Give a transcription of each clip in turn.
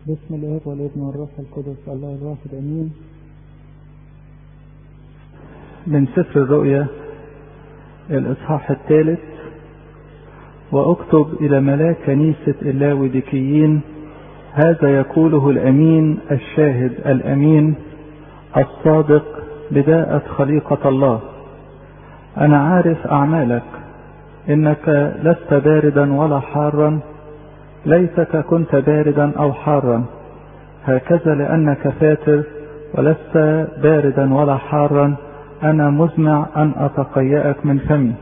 بسم الاب والابن والروح القدس الله الواحد امين من سفر الرؤيا الاصحاح الثالث واكتب الى ملاك كنيسة اللاوديكيين هذا يقوله الامين الشاهد الامين الصادق بداءة خليقة الله انا عارف اعمالك انك لست باردا ولا حارا ليتك كنت باردا او حارا هكذا لانك فاتر ولست باردا ولا حارا انا مزمع ان اتقيأك من فمي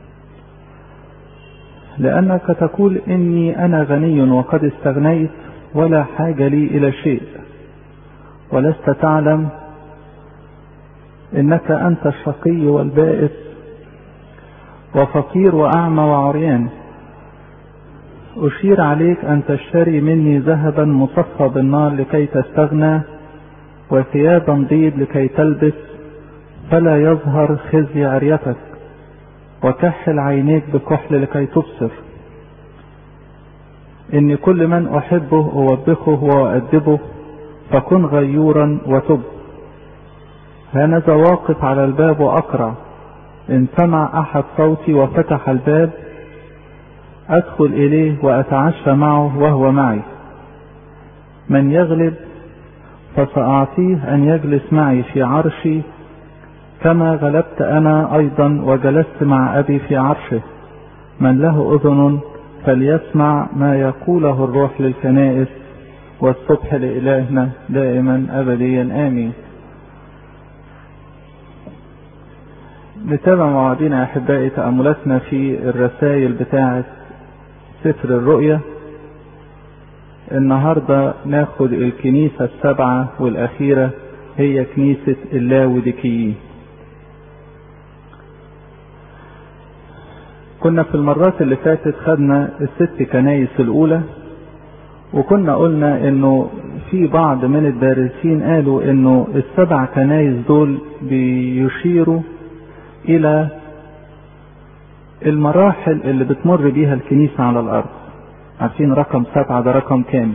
لانك تقول اني انا غني وقد استغنيت ولا حاجة لي الى شيء ولست تعلم انك انت الشقي والبائس وفقير واعمى وعريان أشير عليك أن تشتري مني ذهبا مصفى بالنار لكي تستغنى وثيابا بيض لكي تلبس فلا يظهر خزي عريتك وكحل عينيك بكحل لكي تبصر إن كل من أحبه أوبخه وأؤدبه فكن غيورا وتب هانذا واقف على الباب وأقرع إن سمع أحد صوتي وفتح الباب أدخل إليه وأتعشى معه وهو معي من يغلب فسأعطيه أن يجلس معي في عرشي كما غلبت أنا أيضا وجلست مع أبي في عرشه من له أذن فليسمع ما يقوله الروح للكنائس والصبح لإلهنا دائما أبديا آمين نتابع مع بعضنا أحبائي تأملاتنا في الرسائل بتاعة سفر الرؤيا النهاردة ناخد الكنيسة السبعة والأخيرة هي كنيسة اللاوديكيين كنا في المرات اللي فاتت خدنا الست كنايس الأولى وكنا قلنا انه في بعض من الدارسين قالوا انه السبع كنايس دول بيشيروا الى المراحل اللي بتمر بيها الكنيسة على الأرض عارفين رقم سبعة ده رقم كامل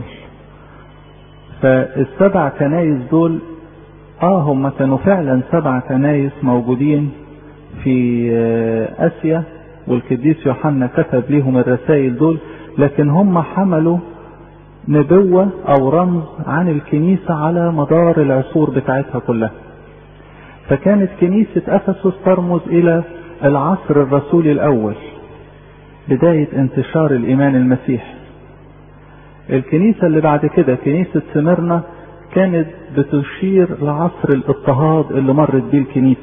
فالسبع كنايس دول اه هم كانوا فعلا سبع كنايس موجودين في آسيا والقديس يوحنا كتب ليهم الرسائل دول لكن هم حملوا نبوة أو رمز عن الكنيسة على مدار العصور بتاعتها كلها فكانت كنيسة أفسس ترمز إلى العصر الرسولي الأول بداية انتشار الإيمان المسيحي الكنيسة اللي بعد كده كنيسة سمرنا كانت بتشير لعصر الاضطهاد اللي مرت بيه الكنيسة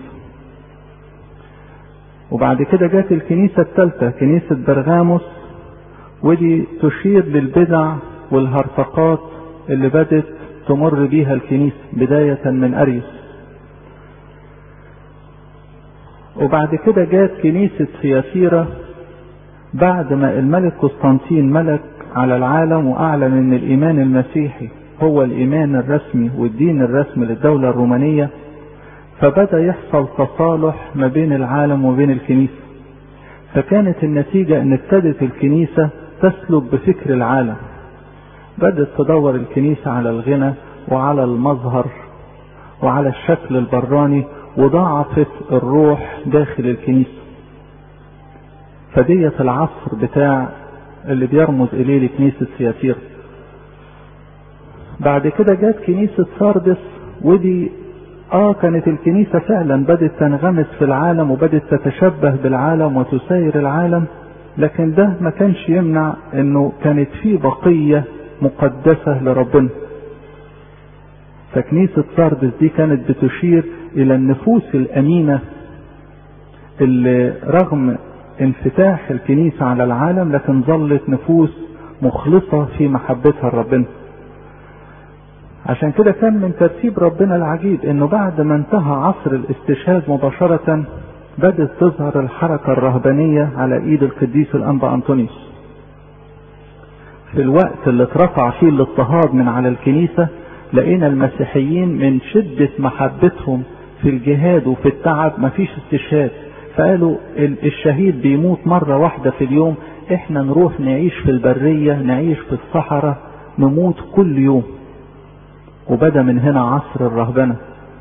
وبعد كده جت الكنيسة الثالثة كنيسة برغاموس ودي تشير للبدع والهرطقات اللي بدت تمر بيها الكنيسة بداية من أريس وبعد كده جات كنيسة سياسيرة بعد ما الملك قسطنطين ملك على العالم وأعلن أن الإيمان المسيحي هو الإيمان الرسمي والدين الرسمي للدولة الرومانية فبدأ يحصل تصالح ما بين العالم وبين الكنيسة فكانت النتيجة أن ابتدت الكنيسة تسلك بفكر العالم بدأت تدور الكنيسة على الغنى وعلى المظهر وعلى الشكل البراني وضاعفت الروح داخل الكنيسة فديت العصر بتاع اللي بيرمز اليه لكنيسة سياتير بعد كده جت كنيسة ساردس ودي اه كانت الكنيسة فعلا بدت تنغمس في العالم وبدت تتشبه بالعالم وتساير العالم لكن ده ما كانش يمنع انه كانت في بقية مقدسة لربنا فكنيسة ساردس دي كانت بتشير الى النفوس الامينة اللي رغم انفتاح الكنيسة على العالم لكن ظلت نفوس مخلصة في محبتها لربنا عشان كده كان من ترتيب ربنا العجيب انه بعد ما انتهى عصر الاستشهاد مباشرة بدأت تظهر الحركة الرهبانية على ايد القديس الانبا انطونيوس في الوقت اللي اترفع فيه الاضطهاد من على الكنيسة لقينا المسيحيين من شدة محبتهم في الجهاد وفي التعب مفيش استشهاد فقالوا الشهيد بيموت مرة واحدة في اليوم احنا نروح نعيش في البرية نعيش في الصحراء نموت كل يوم وبدا من هنا عصر الرهبنة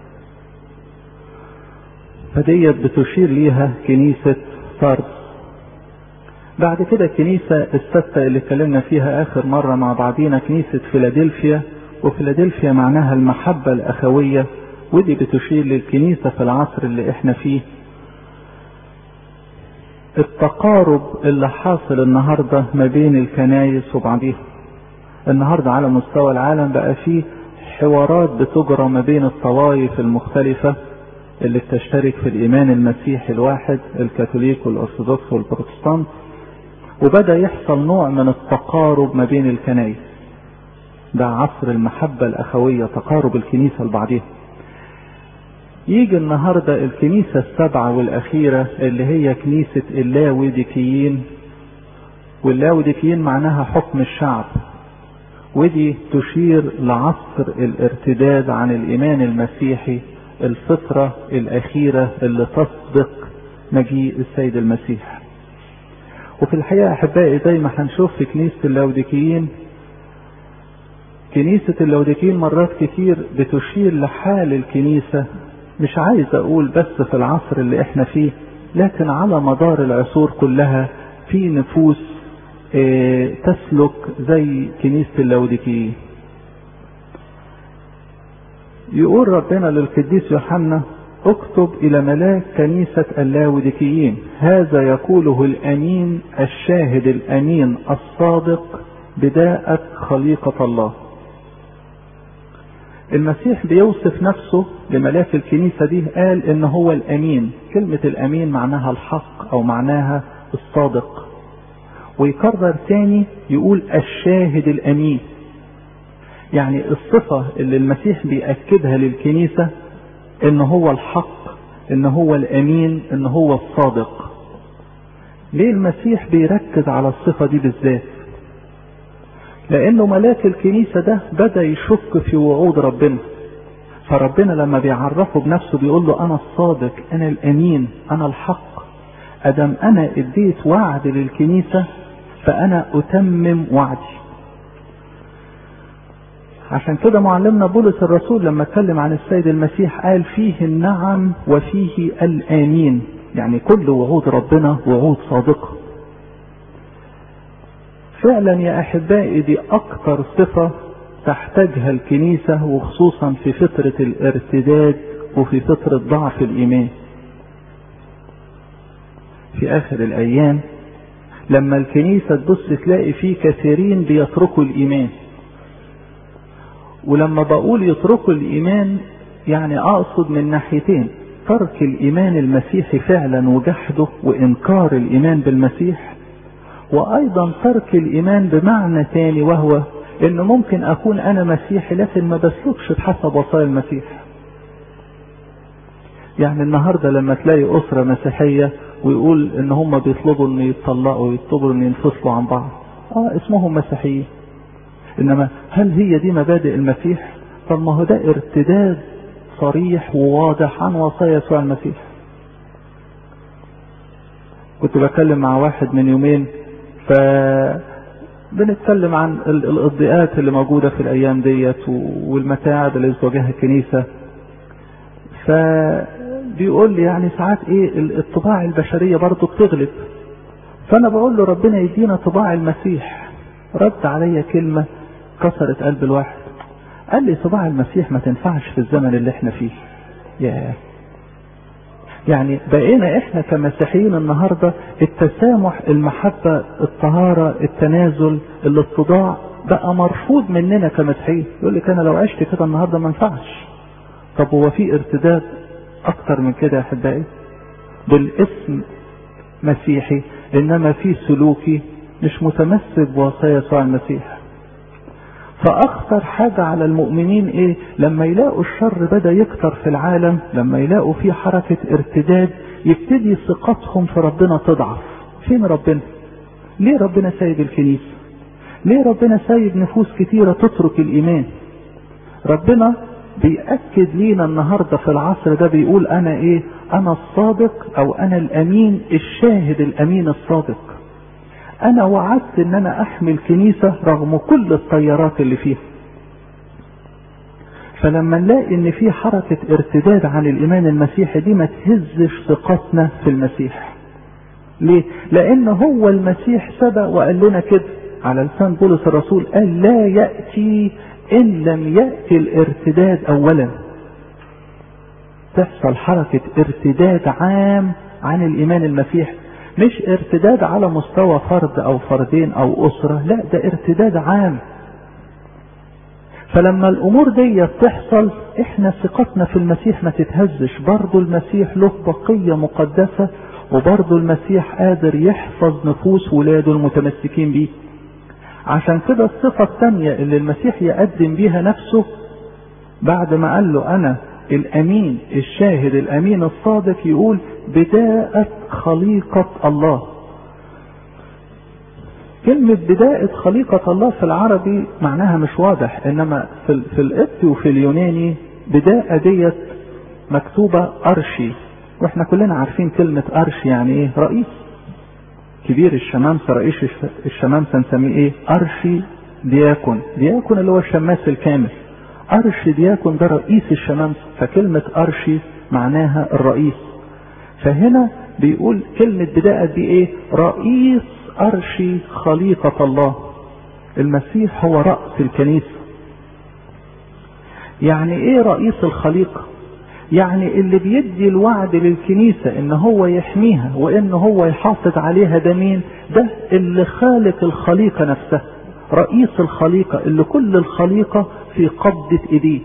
فديت بتشير ليها كنيسة ساردس بعد كده الكنيسة الستة اللي اتكلمنا فيها آخر مرة مع بعضينا كنيسة فيلادلفيا وفيلادلفيا معناها المحبة الأخوية ودي بتشير للكنيسة في العصر اللي احنا فيه التقارب اللي حاصل النهاردة ما بين الكنايس وبعضيها النهاردة على مستوى العالم بقى فيه حوارات بتجرى ما بين الطوائف المختلفة اللي بتشترك في الإيمان المسيحي الواحد الكاثوليك والأرثوذكس والبروتستانت وبدأ يحصل نوع من التقارب ما بين الكنائس ده عصر المحبة الأخوية تقارب الكنيسة لبعضها يجي النهاردة الكنيسة السبعة والأخيرة اللي هي كنيسة اللاوديكيين واللاوديكيين معناها حكم الشعب ودي تشير لعصر الارتداد عن الإيمان المسيحي الفترة الأخيرة اللي تسبق مجيء السيد المسيح وفي الحقيقة أحبائي زي ما هنشوف في كنيسة اللاوديكيين كنيسة اللاوديكيين مرات كتير بتشير لحال الكنيسة مش عايز أقول بس في العصر اللي احنا فيه لكن على مدار العصور كلها في نفوس اه تسلك زي كنيسة اللاوديكيين يقول ربنا للقديس يوحنا اكتب الى ملاك كنيسة اللاوديكيين هذا يقوله الامين الشاهد الامين الصادق بداءة خليقة الله المسيح بيوصف نفسه لملاك الكنيسة دي قال ان هو الامين كلمة الامين معناها الحق او معناها الصادق ويكرر تاني يقول الشاهد الامين يعني الصفة اللي المسيح بيأكدها للكنيسة ان هو الحق ان هو الامين ان هو الصادق ليه المسيح بيركز على الصفة دي بالذات لانه ملاك الكنيسة ده بدأ يشك في وعود ربنا فربنا لما بيعرفه بنفسه بيقول له انا الصادق انا الامين انا الحق ادم انا اديت وعد للكنيسة فانا اتمم وعدي عشان كده معلمنا بولس الرسول لما اتكلم عن السيد المسيح قال فيه النعم وفيه الامين يعني كل وعود ربنا وعود صادقه فعلا يا احبائي دي اكتر صفه تحتاجها الكنيسه وخصوصا في فتره الارتداد وفي فتره ضعف الايمان في اخر الايام لما الكنيسه تبص تلاقي فيه كثيرين بيتركوا الايمان ولما بقول يتركوا الايمان يعني اقصد من ناحيتين ترك الايمان المسيحي فعلا وجحده وانكار الايمان بالمسيح وايضا ترك الايمان بمعنى تاني وهو انه ممكن اكون انا مسيحي لكن ما بسلكش بحسب وصايا المسيح يعني النهاردة لما تلاقي اسرة مسيحية ويقول ان هم بيطلبوا ان يتطلقوا ويطلبوا ان ينفصلوا عن بعض اه اسمهم مسيحيين انما هل هي دي مبادئ المسيح طب ما هو ده ارتداد صريح وواضح عن وصايا يسوع المسيح كنت بكلم مع واحد من يومين ف بنتكلم عن الاضاءات اللي موجودة في الايام ديت والمتاعب اللي بتواجهها الكنيسة فبيقول لي يعني ساعات ايه الطباع البشرية برضه بتغلب فانا بقول له ربنا يدينا طباع المسيح رد عليا كلمة كسرت قلب الواحد قال لي طباع المسيح ما تنفعش في الزمن اللي احنا فيه ياه يعني بقينا احنا كمسيحيين النهاردة التسامح المحبة الطهارة التنازل الاتضاع بقى مرفوض مننا كمسيحيين يقول لك انا لو عشت كده النهاردة ما ينفعش طب هو في ارتداد اكتر من كده يا احبائي بالاسم مسيحي انما في سلوكي مش متمسك بوصايا يسوع المسيح فاخطر حاجة على المؤمنين ايه لما يلاقوا الشر بدأ يكتر في العالم لما يلاقوا في حركة ارتداد يبتدي ثقتهم في ربنا تضعف فين ربنا ليه ربنا سايب الكنيسة ليه ربنا سايب نفوس كتيرة تترك الايمان ربنا بيأكد لينا النهاردة في العصر ده بيقول انا ايه انا الصادق او انا الامين الشاهد الامين الصادق انا وعدت ان انا احمي الكنيسة رغم كل التيارات اللي فيها فلما نلاقي ان في حركة ارتداد عن الايمان المسيحي دي ما تهزش ثقتنا في المسيح ليه لان هو المسيح سبق وقال لنا كده على لسان بولس الرسول قال لا يأتي ان لم يأتي الارتداد اولا تحصل حركة ارتداد عام عن الايمان المسيحي مش ارتداد على مستوى فرد او فردين او اسرة لا ده ارتداد عام فلما الامور دي بتحصل احنا ثقتنا في المسيح ما تتهزش برضو المسيح له بقية مقدسة وبرضو المسيح قادر يحفظ نفوس ولاده المتمسكين بيه عشان كده الصفة الثانية اللي المسيح يقدم بيها نفسه بعد ما قال له انا الامين الشاهد الامين الصادق يقول بداءة خليقة الله كلمة بداية خليقة الله في العربي معناها مش واضح انما في, في القبط وفي اليوناني بداية ديت مكتوبة ارشي واحنا كلنا عارفين كلمة ارشي يعني ايه رئيس كبير الشمامسة رئيس الشمامسة نسميه ايه ارشي دياكون دياكون اللي هو الشماس الكامل ارشي دياكون ده رئيس الشمامسة فكلمة ارشي معناها الرئيس فهنا بيقول كلمة بداية دي ايه رئيس أرشي خليقة الله المسيح هو رأس الكنيسة يعني ايه رئيس الخليقة يعني اللي بيدي الوعد للكنيسة ان هو يحميها وان هو يحافظ عليها ده مين ده اللي خالق الخليقة نفسها رئيس الخليقة اللي كل الخليقة في قبضة ايديه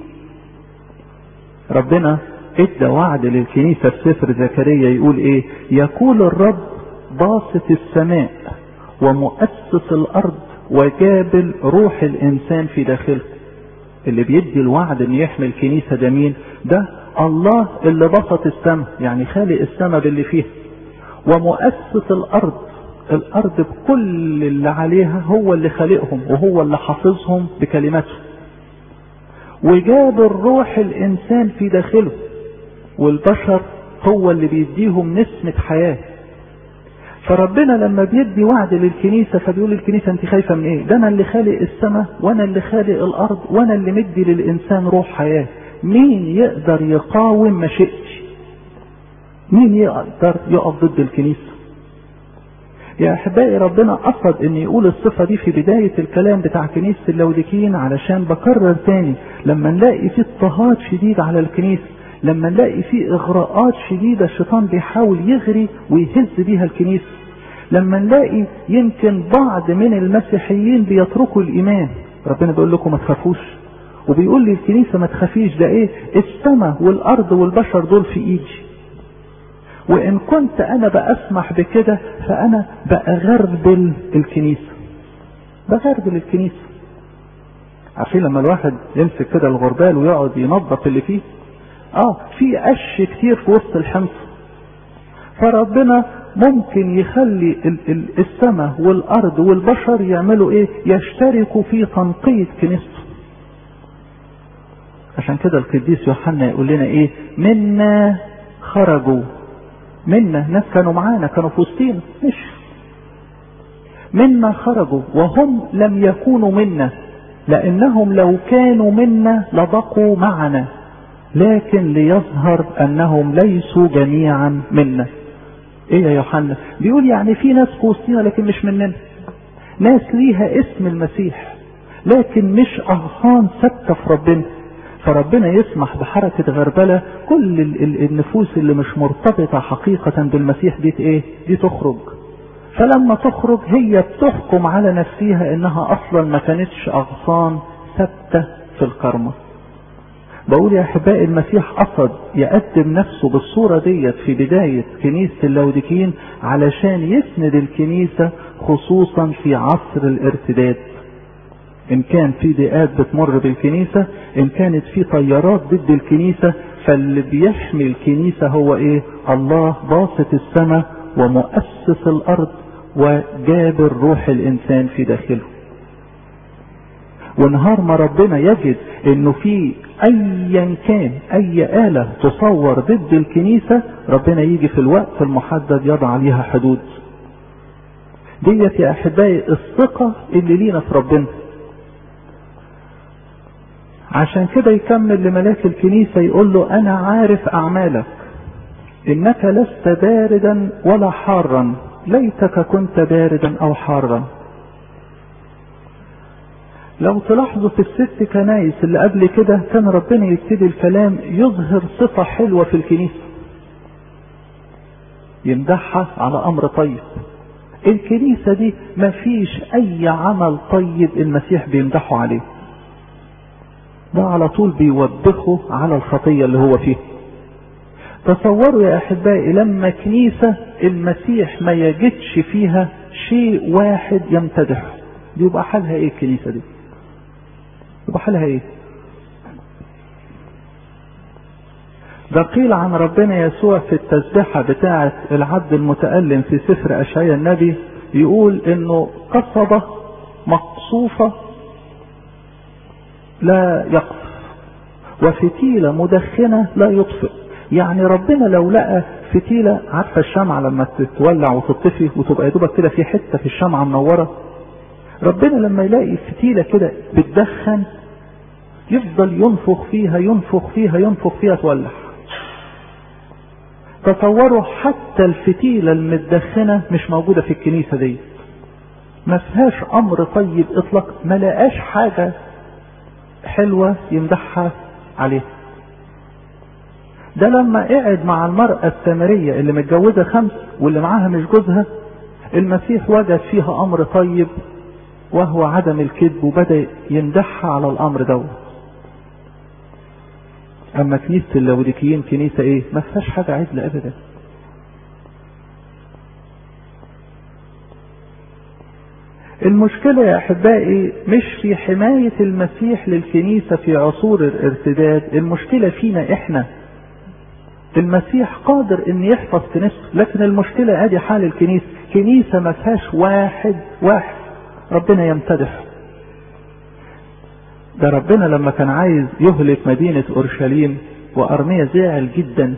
ربنا ادى وعد للكنيسة في سفر زكريا يقول ايه يقول الرب باسط السماء ومؤسس الارض وجابل روح الانسان في داخله اللي بيدي الوعد ان يحمي الكنيسة ده مين ده الله اللي بسط السماء يعني خالق السماء باللي فيها ومؤسس الارض الارض بكل اللي عليها هو اللي خالقهم وهو اللي حافظهم بكلماته وجاب الروح الانسان في داخله والبشر هو اللي بيديهم نسمة حياة فربنا لما بيدي وعد للكنيسة فبيقول للكنيسة انت خايفة من ايه ده انا اللي خالق السماء وانا اللي خالق الارض وانا اللي مدي للانسان روح حياة مين يقدر يقاوم مشيئتي مين يقدر يقف ضد الكنيسة يا احبائي ربنا قصد ان يقول الصفة دي في بداية الكلام بتاع كنيسة اللوديكيين علشان بكرر تاني لما نلاقي في اضطهاد شديد على الكنيسة لما نلاقي في اغراءات شديدة الشيطان بيحاول يغري ويهز بيها الكنيسة لما نلاقي يمكن بعض من المسيحيين بيتركوا الايمان ربنا بيقول لكم ما تخافوش وبيقول للكنيسة ما تخافيش ده ايه السماء والارض والبشر دول في ايدي وان كنت انا باسمح بكده فانا بغربل الكنيسة بغربل الكنيسة عارفين لما الواحد يمسك كده الغربال ويقعد ينظف اللي فيه اه في قش كتير في وسط الحمص فربنا ممكن يخلي السماء والارض والبشر يعملوا ايه يشتركوا في تنقية كنيسته عشان كده القديس يوحنا يقول لنا ايه منا خرجوا منا ناس كانوا معانا كانوا في وسطينا مش منا خرجوا وهم لم يكونوا منا لانهم لو كانوا منا لبقوا معنا لكن ليظهر انهم ليسوا جميعا منا ايه يا يوحنا بيقول يعني في ناس في وسطينا لكن مش مننا ناس ليها اسم المسيح لكن مش اغصان ثابته في ربنا فربنا يسمح بحركة غربلة كل النفوس اللي مش مرتبطة حقيقة بالمسيح دي ايه دي تخرج فلما تخرج هي بتحكم على نفسها انها اصلا ما كانتش اغصان ثابتة في الكرمة بقول يا احبائي المسيح قصد يقدم نفسه بالصورة ديت في بداية كنيسة اللوديكيين علشان يسند الكنيسة خصوصا في عصر الارتداد ان كان في ضيقات بتمر بالكنيسة ان كانت في طيارات ضد الكنيسة فاللي بيحمي الكنيسة هو ايه الله باسط السماء ومؤسس الارض وجابر روح الانسان في داخله ونهار ما ربنا يجد انه في ايا كان اي آلة تصور ضد الكنيسة ربنا يجي في الوقت المحدد يضع عليها حدود ديت يا احبائي الثقة اللي لينا في ربنا عشان كده يكمل لملاك الكنيسة يقول له انا عارف اعمالك انك لست باردا ولا حارا ليتك كنت باردا او حارا لو تلاحظوا في الست كنايس اللي قبل كده كان ربنا يبتدي الكلام يظهر صفة حلوة في الكنيسة يمدحها على امر طيب الكنيسة دي مفيش اي عمل طيب المسيح بيمدحه عليه ده على طول بيوبخه على الخطية اللي هو فيها تصوروا يا احبائي لما كنيسة المسيح ما يجدش فيها شيء واحد يمتدحه دي يبقى حالها ايه الكنيسة دي يبقى حالها ايه ده قيل عن ربنا يسوع في التسبيحة بتاعة العبد المتألم في سفر أشعياء النبي يقول انه قصبة مقصوفة لا يقطف وفتيلة مدخنة لا يطفئ يعني ربنا لو لقى فتيلة عارفة الشمعة لما تتولع وتطفي وتبقى يدوبك كده في حتة في الشمعة منورة ربنا لما يلاقي فتيلة كده بتدخن يفضل ينفخ فيها ينفخ فيها ينفخ فيها تولع تصوروا حتى الفتيلة المدخنة مش موجودة في الكنيسة دي ما فيهاش امر طيب اطلاق ما لقاش حاجة حلوة يمدحها عليها ده لما قعد مع المرأة السامرية اللي متجوزة خمس واللي معاها مش جوزها المسيح وجد فيها امر طيب وهو عدم الكذب وبدأ يمدحها على الامر دوت اما كنيسة اللوديكيين كنيسة ايه ما فيهاش حاجة عدلة ابدا المشكلة يا احبائي مش في حماية المسيح للكنيسة في عصور الارتداد المشكلة فينا احنا المسيح قادر ان يحفظ كنيسته لكن المشكلة ادي حال الكنيسة كنيسة ما فيهاش واحد واحد ربنا يمتدح ده ربنا لما كان عايز يهلك مدينة اورشليم وارميا زعل جدا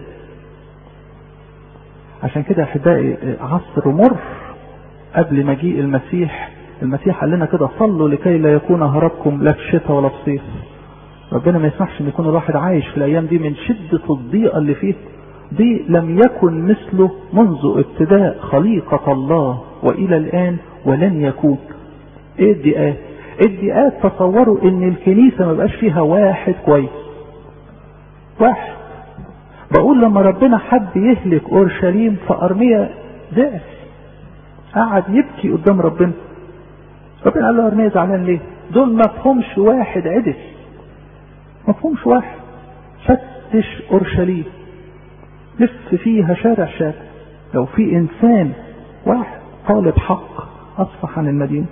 عشان كده احبائي عصر مر قبل مجيء المسيح المسيح قال لنا كده صلوا لكي لا يكون هربكم لا في شتاء ولا في صيف ربنا ما يسمحش ان يكون الواحد عايش في الايام دي من شدة الضيقة اللي فيه دي لم يكن مثله منذ ابتداء خليقة الله والى الان ولن يكون ايه الضيقات الضيقات تصوروا ان الكنيسة ما بقاش فيها واحد كويس واحد بقول لما ربنا حب يهلك اورشليم فارميا زعل قعد يبكي قدام ربنا ربنا قال له ارميا زعلان ليه دول ما فهمش واحد عدل ما فهمش واحد فتش اورشليم لف فيها شارع شارع لو في انسان واحد طالب حق اصفح عن المدينه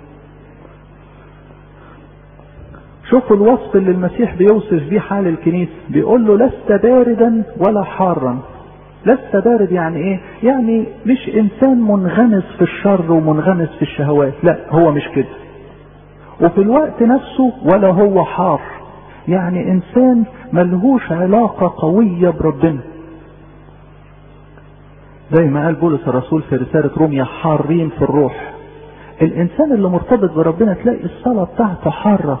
شوفوا الوصف اللي المسيح بيوصف بيه حال الكنيسة بيقول له لست باردا ولا حارا لست بارد يعني ايه يعني مش انسان منغمس في الشر ومنغمس في الشهوات لا هو مش كده وفي الوقت نفسه ولا هو حار يعني انسان ملهوش علاقة قوية بربنا زي ما قال بولس الرسول في رسالة روميا حارين في الروح الانسان اللي مرتبط بربنا تلاقي الصلاة بتاعته حارة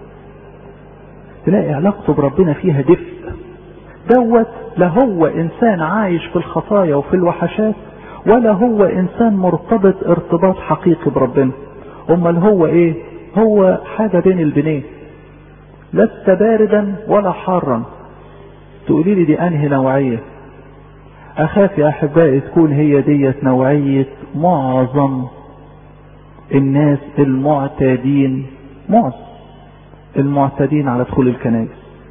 تلاقي علاقته بربنا فيها دفء دوت لا هو انسان عايش في الخطايا وفي الوحشات ولا هو انسان مرتبط ارتباط حقيقي بربنا امال هو ايه هو حاجة بين البنين لست باردا ولا حارا تقولي لي دي انهي نوعية اخاف يا احبائي تكون هي ديت نوعية معظم الناس المعتادين معظم المعتدين على دخول الكنائس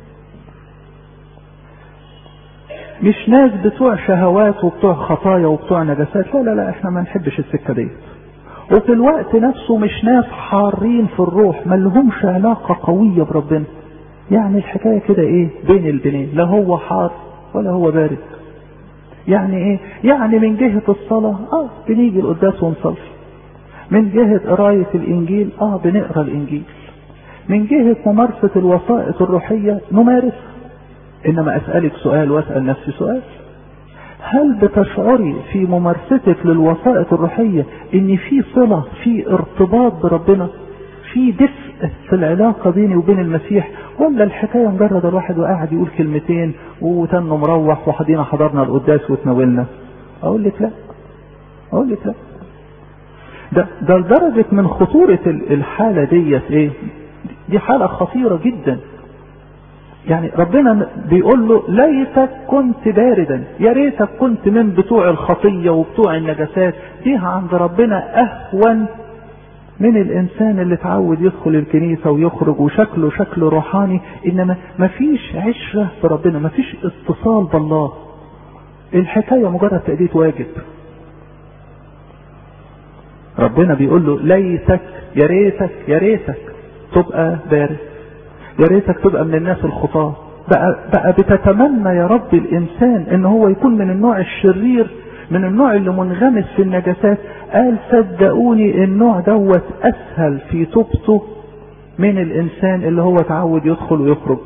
مش ناس بتوع شهوات وبتوع خطايا وبتوع نجاسات لا لا لا احنا ما نحبش السكه ديت وفي الوقت نفسه مش ناس حارين في الروح ما لهمش علاقه قويه بربنا يعني الحكايه كده ايه بين البنين لا هو حار ولا هو بارد يعني ايه يعني من جهه الصلاه اه بنيجي القداس ونصلي من جهه قرايه الانجيل اه بنقرا الانجيل من جهة ممارسة الوسائط الروحية نمارس إنما أسألك سؤال وأسأل نفسي سؤال هل بتشعري في ممارستك للوسائط الروحية ان في صلة في ارتباط بربنا في دفء في العلاقة بيني وبين المسيح ولا الحكاية مجرد الواحد وقاعد يقول كلمتين وتنه مروح وحدينا حضرنا القداس وتناولنا اقول لك لا اقول لك لا ده ده لدرجة من خطورة الحالة ديت ايه دي حالة خطيرة جدا يعني ربنا بيقول له ليتك كنت باردا يا ريتك كنت من بتوع الخطية وبتوع النجاسات دي عند ربنا اهون من الانسان اللي اتعود يدخل الكنيسة ويخرج وشكله شكل روحاني انما مفيش عشرة بربنا مفيش اتصال بالله الحكاية مجرد تأدية واجب ربنا بيقول له ليتك يا ريتك يا ريتك تبقى بارد يا ريتك تبقى من الناس الخطاة بقى, بقى بتتمنى يا رب الانسان ان هو يكون من النوع الشرير من النوع اللي منغمس في النجاسات قال صدقوني النوع دوت اسهل في توبته من الانسان اللي هو تعود يدخل ويخرج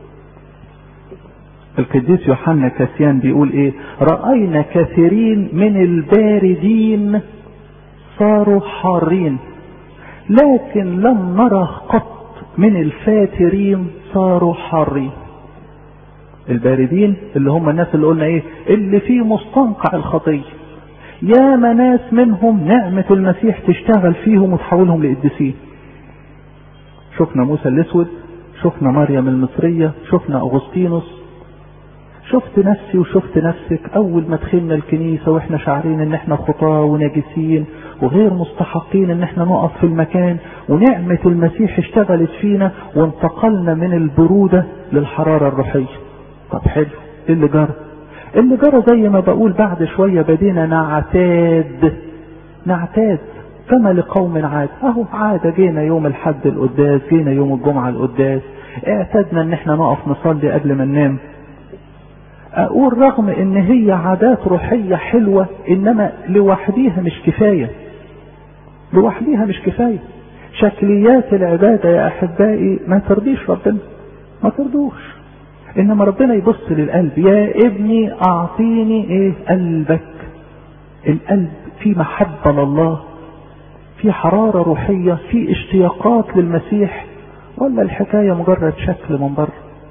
القديس يوحنا كاسيان بيقول ايه رأينا كثيرين من الباردين صاروا حارين لكن لم نرى قط من الفاترين صاروا حارين الباردين اللي هم الناس اللي قلنا ايه اللي في مستنقع الخطية يا ناس منهم نعمة المسيح تشتغل فيهم وتحولهم لقديسين شفنا موسى الاسود شفنا مريم المصرية شفنا اغسطينوس شفت نفسي وشفت نفسك اول ما دخلنا الكنيسة واحنا شعرين ان احنا خطاة ونجسين وغير مستحقين ان احنا نقف في المكان ونعمة المسيح اشتغلت فينا وانتقلنا من البرودة للحرارة الروحية طب حلو ايه اللي جرى اللي جرى زي ما بقول بعد شوية بدينا نعتاد نعتاد كما لقوم عاد اهو عادة جينا يوم الحد القداس جينا يوم الجمعة القداس اعتدنا ان احنا نقف نصلي قبل ما ننام اقول رغم ان هي عادات روحية حلوة انما لوحديها مش كفاية لوحديها مش كفاية شكليات العبادة يا احبائي ما ترضيش ربنا ما ترضوش انما ربنا يبص للقلب يا ابني اعطيني ايه قلبك القلب في محبة لله في حرارة روحية في اشتياقات للمسيح ولا الحكاية مجرد شكل من بره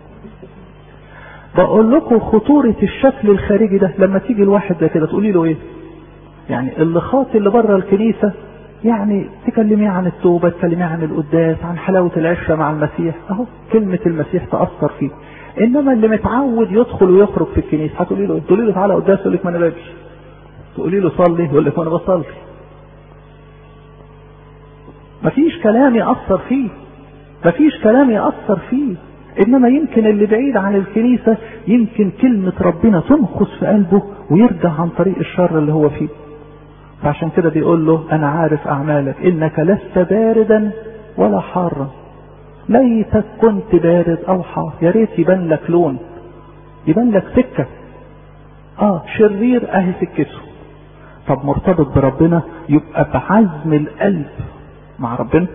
بقول لكم خطورة الشكل الخارجي ده لما تيجي الواحد ده كده تقولي له ايه يعني اللي خاطي اللي بره الكنيسة يعني تكلميه عن التوبة تكلميه عن القداس عن حلاوة العشرة مع المسيح اهو كلمة المسيح تأثر فيه انما اللي متعود يدخل ويخرج في الكنيسة هتقولي له تقولي له تعالى قداس يقول لك ما انا باجي تقولي له صلي يقول لك ما انا بصلي مفيش كلام يأثر فيه مفيش كلام يأثر فيه انما يمكن اللي بعيد عن الكنيسة يمكن كلمة ربنا تنخص في قلبه ويرجع عن طريق الشر اللي هو فيه فعشان كده بيقول له انا عارف اعمالك انك لست باردا ولا حارا ليتك كنت بارد او حار يا ريت يبان لك لون يبان لك سكة اه شرير اهي سكته طب مرتبط بربنا يبقى بعزم القلب مع ربنا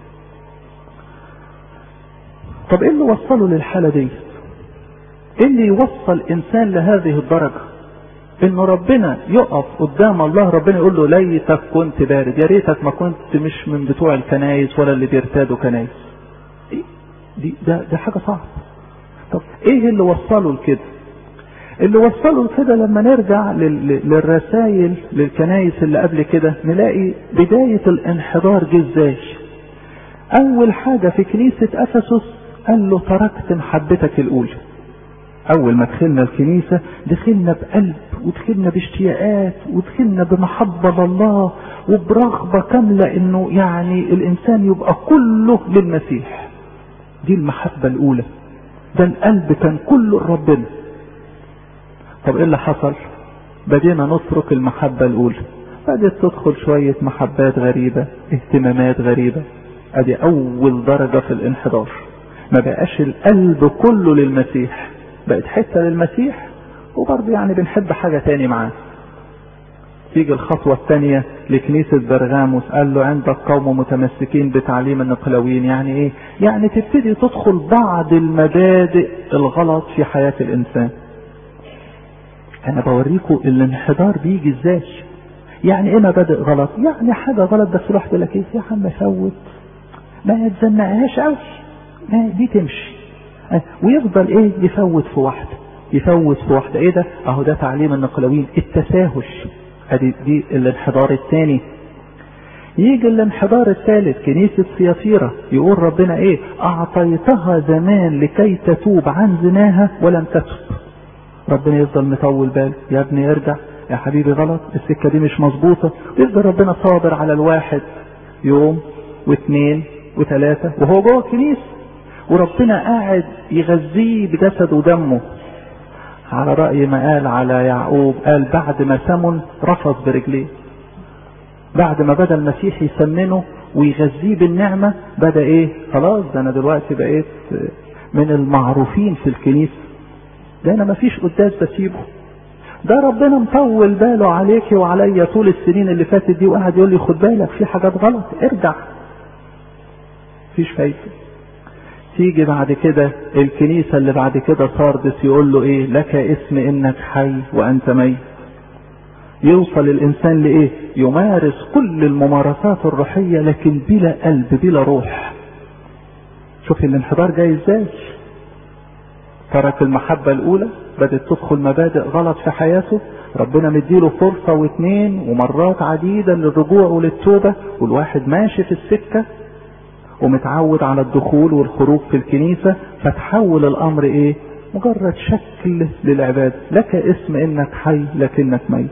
طب ايه اللي وصله للحالة دي ايه اللي يوصل انسان لهذه الدرجة انه ربنا يقف قدام الله ربنا يقول له ليتك كنت بارد يا ريتك ما كنت مش من بتوع الكنايس ولا اللي بيرتادوا كنايس إيه؟ دي ده, ده حاجة صعبة طب ايه اللي وصله لكده اللي وصله لكده لما نرجع للرسائل للكنايس اللي قبل كده نلاقي بداية الانحدار جه ازاي اول حاجة في كنيسة افسس قال له تركت محبتك الاولى اول ما دخلنا الكنيسة دخلنا بقلب ودخلنا باشتياقات ودخلنا بمحبة لله وبرغبة كاملة انه يعني الانسان يبقى كله للمسيح دي المحبة الاولى ده القلب كان كله لربنا طب ايه اللي حصل بدينا نترك المحبة الاولى بدأت تدخل شوية محبات غريبة اهتمامات غريبة ادي اول درجة في الانحدار ما بقاش القلب كله للمسيح بقت حتة للمسيح وبرضه يعني بنحب حاجة تاني معاه تيجي الخطوة الثانية لكنيسة برغاموس قال له عندك قوم متمسكين بتعليم النقلويين يعني ايه يعني تبتدي تدخل بعض المبادئ الغلط في حياة الانسان انا بوريكم الانحدار بيجي ازاي يعني ايه مبادئ غلط يعني حاجة غلط بس الواحد يقول لك ايه يا عم فوت ما يتزنقهاش قوي ما دي تمشي ويفضل ايه يفوت في واحدة يفوت في واحدة ايه ده اهو ده تعليم النقلويين التساهش ادي دي الانحدار الثاني يجي الانحدار الثالث كنيسة سيافيرة يقول ربنا ايه اعطيتها زمان لكي تتوب عن زناها ولم تتوب ربنا يفضل مطول بال يا ابني ارجع يا حبيبي غلط السكة دي مش مظبوطة يفضل ربنا صابر على الواحد يوم واثنين وثلاثة وهو جوه الكنيسة وربنا قاعد يغذيه بجسد ودمه على رأي ما قال على يعقوب قال بعد ما سمن رفض برجليه بعد ما بدا المسيح يسمنه ويغذيه بالنعمة بدا ايه خلاص ده انا دلوقتي بقيت من المعروفين في الكنيسة ده انا مفيش قداس بسيبه ده ربنا مطول باله عليك وعليا طول السنين اللي فاتت دي وقاعد يقول لي خد بالك في حاجات غلط ارجع مفيش فايدة تيجي بعد كده الكنيسة اللي بعد كده ساردس يقول له ايه لك اسم انك حي وانت ميت يوصل الانسان لايه يمارس كل الممارسات الروحية لكن بلا قلب بلا روح شوف الانحدار جاي ازاي ترك المحبة الاولى بدأت تدخل مبادئ غلط في حياته ربنا مديله فرصة واثنين ومرات عديدة للرجوع وللتوبة والواحد ماشي في السكة ومتعود على الدخول والخروج في الكنيسة فتحول الامر ايه مجرد شكل للعبادة لك اسم انك حي لكنك ميت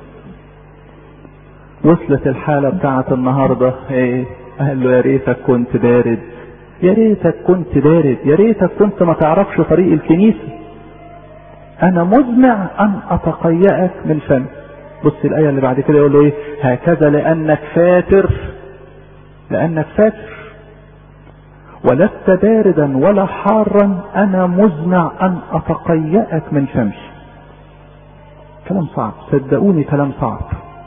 وصلت الحالة بتاعت النهاردة ايه قال له يا ريتك كنت بارد يا ريتك كنت بارد يا ريتك كنت ما تعرفش طريق الكنيسة انا مزمع ان اتقيأك من فم بص الاية اللي بعد كده يقول له ايه هكذا لانك فاتر لانك فاتر ولست باردا ولا حارا انا مزمع ان اتقيأك من فمي كلام صعب صدقوني كلام صعب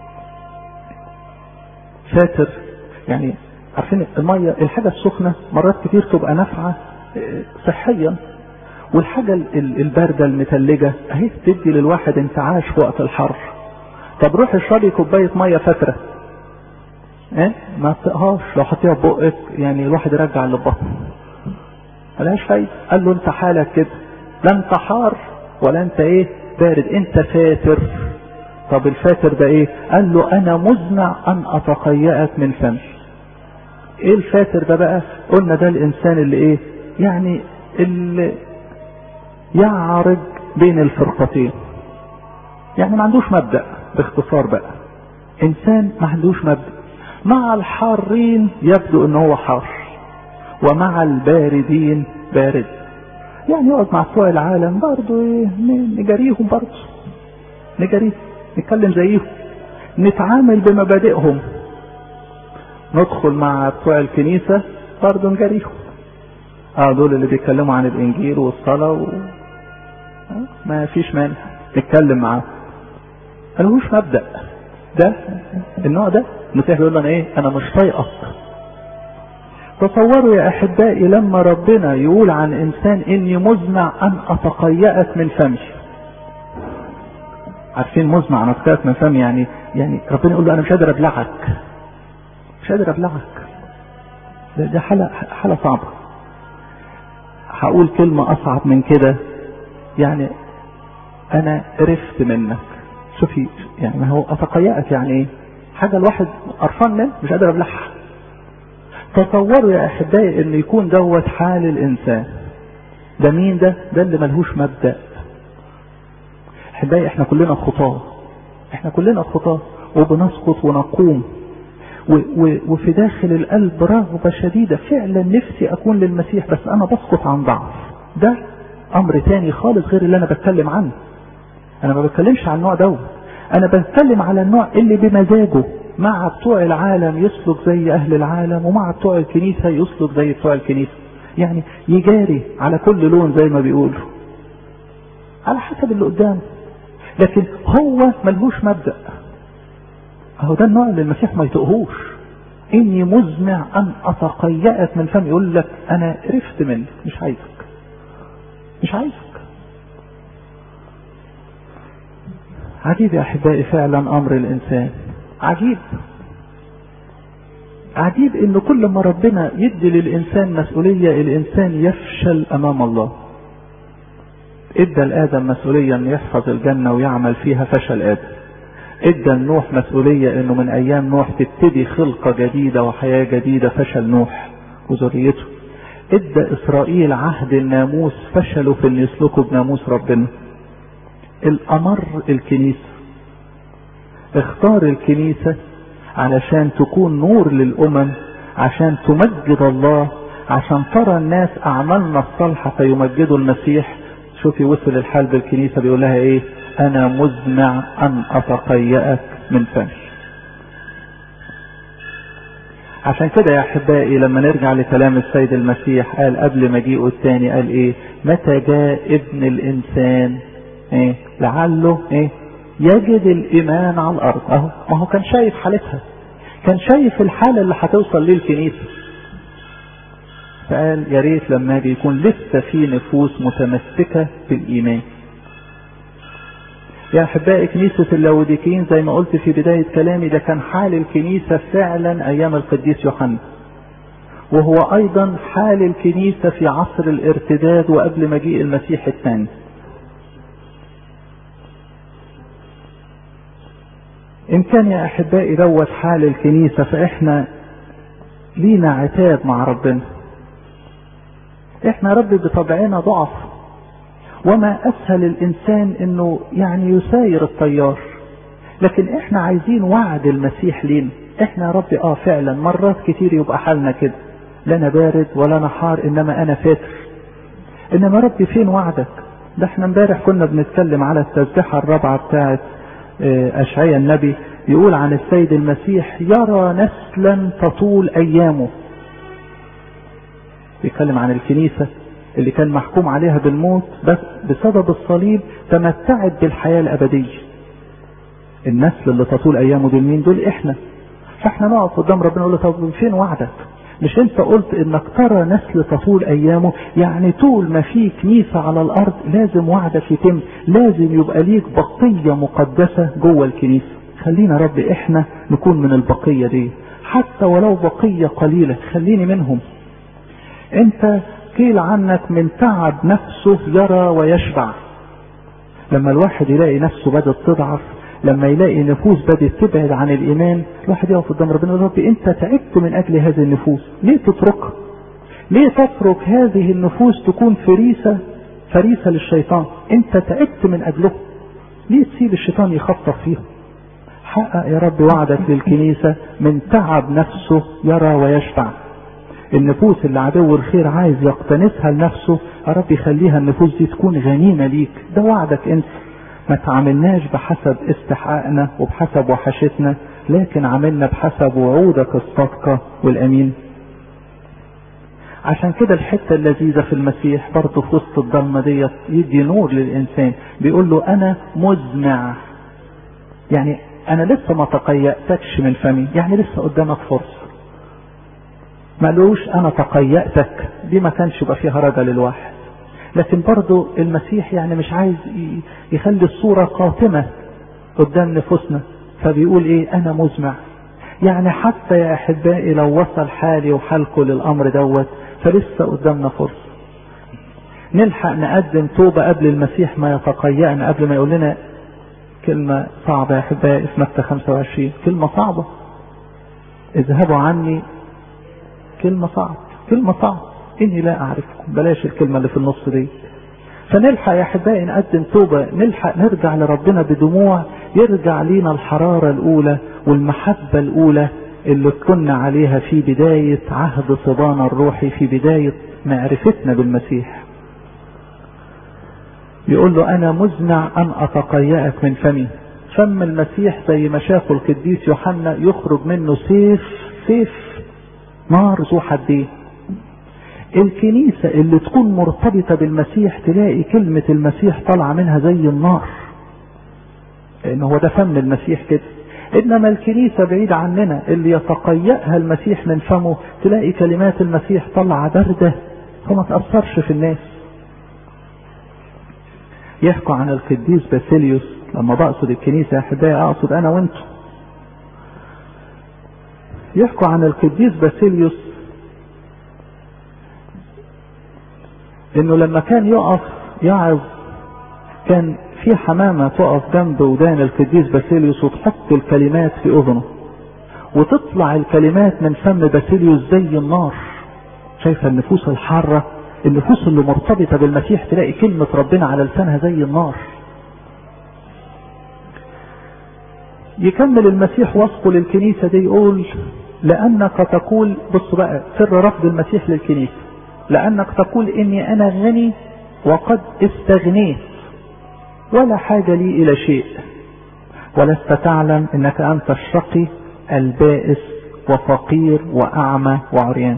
فاتر يعني عارفين المية الحاجة السخنة مرات كتير تبقى نافعة صحيا والحاجة الباردة المتلجة اهي تدي للواحد انتعاش في وقت الحر طب روح اشربي كوباية مية فترة ايه ما تطقهاش لو حطيها في بقك يعني الواحد يرجع اللي بطن ملهاش فايدة قال له انت حالك كده لا انت حار ولا انت ايه بارد انت فاتر طب الفاتر ده ايه قال له انا مزمع ان اتقيأك من فمي ايه الفاتر ده بقى قلنا ده الانسان اللي ايه يعني اللي يعرج بين الفرقتين يعني ما عندوش مبدأ باختصار بقى انسان ما عندوش مبدأ مع الحارين يبدو ان هو حار ومع الباردين بارد يعني يقعد مع بتوع العالم برضه ايه نجاريهم برضه نجاريهم نتكلم زيهم نتعامل بمبادئهم ندخل مع بتوع الكنيسة برضه نجاريهم اه دول اللي بيتكلموا عن الانجيل والصلاة و... آه ما فيش مانع نتكلم معاه ملهوش مبدأ ده النوع ده المسيح بيقول لنا ايه انا مش طايقك تصوروا يا احبائي لما ربنا يقول عن انسان اني مزمع ان اتقيأك من فمي عارفين مزمع ان اتقيأك من فمي يعني يعني ربنا يقول له انا مش قادر ابلعك مش قادر ابلعك ده, ده حالة حالة صعبة هقول كلمة اصعب من كده يعني انا قرفت منك شوفي يعني ما هو اتقيأك يعني ايه حاجة الواحد قرفان منه مش قادر ابلعها تصوروا يا احبائي ان يكون دوت حال الانسان ده مين ده ده اللي ملهوش مبدأ احبائي احنا كلنا خطاة احنا كلنا خطاة وبنسقط ونقوم و و وفي داخل القلب رغبة شديدة فعلا نفسي اكون للمسيح بس انا بسقط عن ضعف ده امر تاني خالص غير اللي انا بتكلم عنه انا ما بتكلمش عن النوع دوت انا بتكلم على النوع اللي بمزاجه مع بتوع العالم يسلك زي اهل العالم ومع بتوع الكنيسة يسلك زي بتوع الكنيسة يعني يجاري على كل لون زي ما بيقولوا على حسب اللي قدامه لكن هو ملهوش مبدأ اهو ده النوع اللي المسيح ما يطقهوش اني مزمع ان اتقيأك من فم يقول لك انا قرفت منك مش عايزك مش عايزك عجيب يا احبائي فعلا امر الانسان عجيب عجيب ان كل ما ربنا يدي للانسان مسؤولية الانسان يفشل امام الله ادى لادم مسؤولية انه يحفظ الجنة ويعمل فيها فشل ادم ادى لنوح مسؤولية انه من ايام نوح تبتدي خلقة جديدة وحياة جديدة فشل نوح وذريته ادى اسرائيل عهد الناموس فشلوا في ان يسلكوا بناموس ربنا الامر الكنيسة اختار الكنيسة علشان تكون نور للامم عشان تمجد الله عشان ترى الناس اعمالنا الصالحة فيمجدوا المسيح شوفي وصل الحال بالكنيسة بيقول لها ايه انا مزمع ان اتقيأك من فمي عشان كده يا احبائي لما نرجع لكلام السيد المسيح قال قبل مجيئه الثاني قال ايه متى جاء ابن الانسان ايه لعله ايه يجد الايمان على الارض اهو ما هو كان شايف حالتها كان شايف الحالة اللي هتوصل ليه الكنيسة فقال يا ريت لما اجي يكون لسه في نفوس متمسكة بالايمان يا احبائي كنيسة اللاوديكيين زي ما قلت في بداية كلامي ده كان حال الكنيسة فعلا ايام القديس يوحنا وهو ايضا حال الكنيسة في عصر الارتداد وقبل مجيء المسيح الثاني ان كان يا احبائي دوت حال الكنيسة فاحنا لينا عتاب مع ربنا احنا رب بطبعنا ضعف وما اسهل الانسان انه يعني يساير الطيار لكن احنا عايزين وعد المسيح لينا احنا يا رب اه فعلا مرات كتير يبقى حالنا كده لا انا بارد ولا انا حار انما انا فاتر انما ربي فين وعدك ده احنا امبارح كنا بنتكلم على التسبيحة الرابعة بتاعت اشعيا النبي يقول عن السيد المسيح يرى نسلا تطول ايامه بيتكلم عن الكنيسة اللي كان محكوم عليها بالموت بس بسبب الصليب تمتعت بالحياة الأبدية النسل اللي تطول أيامه دول مين دول إحنا فإحنا نقف قدام ربنا نقول له طب فين وعدك مش انت قلت انك ترى نسل تطول ايامه يعني طول ما في كنيسة على الارض لازم وعدك يتم لازم يبقى ليك بقية مقدسة جوه الكنيسة خلينا رب احنا نكون من البقية دي حتى ولو بقية قليلة خليني منهم انت قيل عنك من تعب نفسه يرى ويشبع لما الواحد يلاقي نفسه بدأت تضعف لما يلاقي نفوس بدأت تبعد عن الإيمان الواحد يقف قدام ربنا يقول ربي أنت تعبت من أجل هذه النفوس ليه تتركها؟ ليه تترك هذه النفوس تكون فريسة فريسة للشيطان؟ أنت تعبت من أجله ليه تسيب الشيطان يخطف فيهم؟ حقق يا رب وعدك للكنيسة من تعب نفسه يرى ويشبع النفوس اللي عدو الخير عايز يقتنسها لنفسه يا رب يخليها النفوس دي تكون غنيمة ليك ده وعدك انت ما تعاملناش بحسب استحقاقنا وبحسب وحشتنا لكن عملنا بحسب وعودك الصادقة والأمين عشان كده الحتة اللذيذة في المسيح برضه في وسط الضلمة ديت يدي نور للإنسان بيقول له أنا مزمع يعني أنا لسه ما تقيأتكش من فمي يعني لسه قدامك فرصة ما قالوش أنا تقيأتك دي ما كانش يبقى فيها رجا للواحد لكن برضه المسيح يعني مش عايز يخلي الصورة قاتمة قدام نفوسنا فبيقول ايه انا مزمع يعني حتى يا احبائي لو وصل حالي وحالكم للامر دوت فلسه قدامنا فرصة نلحق نقدم توبة قبل المسيح ما يتقيأنا قبل ما يقول لنا كلمة صعبة يا احبائي في متى 25 كلمة صعبة اذهبوا عني كلمة صعبة كلمة صعبة اني لا اعرفكم بلاش الكلمة اللي في النص دي فنلحق يا احبائي نقدم توبة نلحق نرجع لربنا بدموع يرجع لينا الحرارة الاولى والمحبة الاولى اللي كنا عليها في بداية عهد صبانا الروحي في بداية معرفتنا بالمسيح يقول له انا مزمع ان اتقيأك من فمي فم المسيح زي ما شافه القديس يوحنا يخرج منه سيف سيف نار ذو حدين الكنيسة اللي تكون مرتبطة بالمسيح تلاقي كلمة المسيح طالعة منها زي النار لأن هو ده فم المسيح كده إنما الكنيسة بعيدة عننا اللي يتقيأها المسيح من فمه تلاقي كلمات المسيح طالعة باردة فما تأثرش في الناس يحكوا عن القديس باسيليوس لما بقصد الكنيسة يا أحبائي أقصد أنا وأنتم يحكوا عن القديس باسيليوس انه لما كان يقف يعظ كان في حمامة تقف جنب ودان القديس باسيليوس وتحط الكلمات في اذنه وتطلع الكلمات من فم باسيليوس زي النار شايفة النفوس الحارة النفوس اللي مرتبطة بالمسيح تلاقي كلمة ربنا على لسانها زي النار يكمل المسيح وصفه للكنيسة دي يقول لأنك تقول بص بقى سر رفض المسيح للكنيسة لأنك تقول إني أنا غني وقد استغنيت ولا حاجة لي إلى شيء ولست تعلم إنك أنت الشقي البائس وفقير وأعمى وعريان